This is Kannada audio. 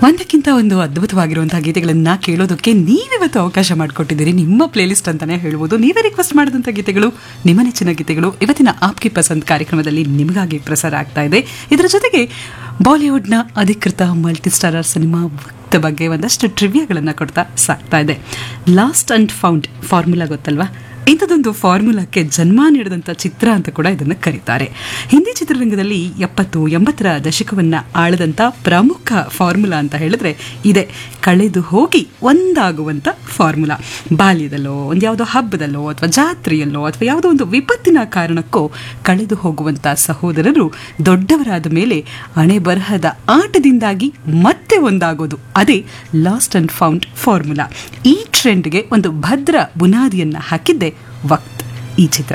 ಒಂದಕ್ಕಿಂತ ಒಂದು ಅದ್ಭುತವಾಗಿರುವಂತಹ ಗೀತೆಗಳನ್ನ ಕೇಳೋದಕ್ಕೆ ನೀವಿವತ್ತು ಅವಕಾಶ ಮಾಡಿಕೊಟ್ಟಿದ್ದೀರಿ ನಿಮ್ಮ ಪ್ಲೇಲಿಸ್ಟ್ ಅಂತಾನೆ ಹೇಳ್ಬೋದು ನೀವೇ ರಿಕ್ವೆಸ್ಟ್ ಮಾಡಿದಂಥ ಗೀತೆಗಳು ನಿಮ್ಮ ನೆಚ್ಚಿನ ಗೀತೆಗಳು ಇವತ್ತಿನ ಆಪ್ಕಿ ಪಸಂದ್ ಕಾರ್ಯಕ್ರಮದಲ್ಲಿ ನಿಮಗಾಗಿ ಪ್ರಸಾರ ಆಗ್ತಾ ಇದೆ ಇದರ ಜೊತೆಗೆ ಬಾಲಿವುಡ್ನ ಅಧಿಕೃತ ಮಲ್ಟಿಸ್ಟಾರರ್ ಸಿನಿಮಾ ಭಕ್ತ ಬಗ್ಗೆ ಒಂದಷ್ಟು ಟ್ರಿವಿಯಾಗಳನ್ನು ಕೊಡ್ತಾ ಸಾಕ್ತಾ ಇದೆ ಲಾಸ್ಟ್ ಅಂಡ್ ಫೌಂಡ್ ಫಾರ್ಮುಲಾ ಗೊತ್ತಲ್ವಾ ಇಂಥದ್ದೊಂದು ಫಾರ್ಮುಲಾಕ್ಕೆ ಜನ್ಮ ನೀಡಿದಂಥ ಚಿತ್ರ ಅಂತ ಕೂಡ ಇದನ್ನು ಕರೀತಾರೆ ಹಿಂದಿ ಚಿತ್ರರಂಗದಲ್ಲಿ ಎಪ್ಪತ್ತು ಎಂಬತ್ತರ ದಶಕವನ್ನ ಆಳದಂಥ ಪ್ರಮುಖ ಫಾರ್ಮುಲಾ ಅಂತ ಹೇಳಿದ್ರೆ ಇದೆ ಕಳೆದು ಹೋಗಿ ಒಂದಾಗುವಂಥ ಫಾರ್ಮುಲಾ ಬಾಲ್ಯದಲ್ಲೋ ಒಂದು ಯಾವುದೋ ಹಬ್ಬದಲ್ಲೋ ಅಥವಾ ಜಾತ್ರೆಯಲ್ಲೋ ಅಥವಾ ಯಾವುದೋ ಒಂದು ವಿಪತ್ತಿನ ಕಾರಣಕ್ಕೋ ಕಳೆದು ಹೋಗುವಂಥ ಸಹೋದರರು ದೊಡ್ಡವರಾದ ಮೇಲೆ ಹಣೆ ಬರಹದ ಆಟದಿಂದಾಗಿ ಮತ್ತೆ ಒಂದಾಗೋದು ಅದೇ ಲಾಸ್ಟ್ ಅಂಡ್ ಫೌಂಡ್ ಫಾರ್ಮುಲಾ ಈ ಟ್ರೆಂಡ್ಗೆ ಒಂದು ಭದ್ರ ಬುನಾದಿಯನ್ನ ಹಾಕಿದ್ದೆ ವಕ್ತ್ ಈ ಚಿತ್ರ